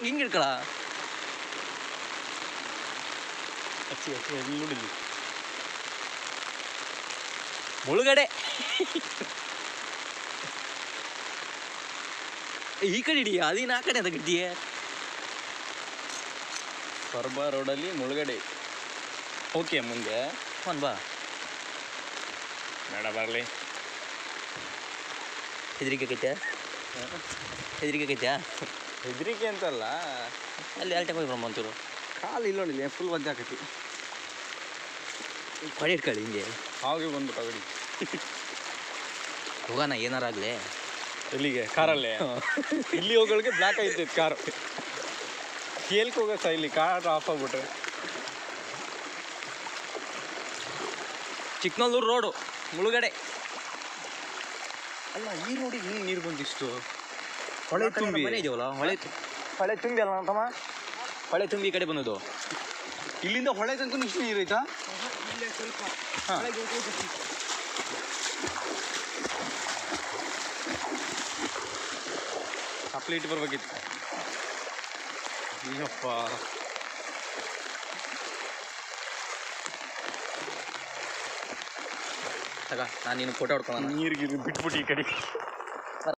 ಹಿಂಗೆ ಇಟ್ಕೊಳ ಹಚ್ಚಿ ಹಚ್ಚಿ ಎಲ್ಲಿ ನೋಡಿದ್ವಿ ಮುಳುಗಡೆ ಈ ಕಡೆ ಹಿಡಿಯ ಅದಿನ ಆ ಕಡೆ ಅಂತ ಗಿಟ್ಟಿಯೇ ಸೊರಬ ರೋಡಲ್ಲಿ ಮುಳುಗಡೆ ಓಕೆ ಮುಂದೆ ಅವನ್ ಬಾ ಬೇಡ ಬರಲಿ ಹೆದರಿಕೆ ಕೈತ್ಯಾ ಹೆದರಿಕೆ ಕೈತ್ಯಾ ಹೆದರಿಕೆ ಅಂತಲ್ಲ ಅಲ್ಲಿ ಅಲ್ಟೆ ಹೋಗಿ ಬ್ರಹ್ಮ ಅಂತೂರು ಕಾಲು ಇಲ್ಲ ನೋಡಿಲ್ಲ ಫುಲ್ ಒದ್ದೆ ಆಕತಿ ಕೊಡೆ ಇಟ್ಕೊಳ್ಳಿ ಹಿಂಗೆ ಹಾಗೆ ಬಂದ್ಬಿಟ್ಟು ಅಗಡಿ ಹೋಗೋಣ ಏನಾರಾಗ್ಲಿ ಎಲ್ಲಿಗೆ ಕಾರಲ್ಲೇ ಇಲ್ಲಿ ಹೋಗೋಳಿಗೆ ಬ್ಲ್ಯಾಕ್ ಐತೈತೆ ಕಾರು ಕೇಳ್ಕ ಹೋಗೋ ಸಹ ಇಲ್ಲಿ ಕಾರ್ ಆಫ್ ಆಗ್ಬಿಟ್ರೆ ಚಿಕ್ಕನಲ್ಲೂರು ರೋಡು ಮುಳುಗಡೆ ಅಲ್ಲ ಈ ರೋಡಿಗೆ ಹಿಂಗೆ ನೀರು ಬಂದಿಷ್ಟು ಹೊಳೆ ತುಂಬಿ ಮನೆ ಇದೆಯಲ್ಲ ಹೊಳೆ ತು- ಹೊಳೆ ತುಂಬಿ ಅಲ್ಲ ತಮ್ಮ ಹೊಳೆ ತುಂಬಿ ಈ ಕಡೆ ಬಂದದ್ದು ಇಲ್ಲಿಂದ ಹೊಳೆ ತನಕ ಇಷ್ಟು ನೀರು ಐತಾ ಹಾ. ಚಪ್ಪಲಿ ಇಟ್ಟು ಬರ್ಬೇಕಿತ್ತು ಅಯ್ಯಪ್ಪ ತಗ ನಾನು ನೀನು ಫೋಟೋ ಹೊಡ್ಕೊಳ್ಳೋಣ ನೀರಿಗೆ ಬಿಟ್ಬಿಟ್ಟು ಈ ಕಡೆ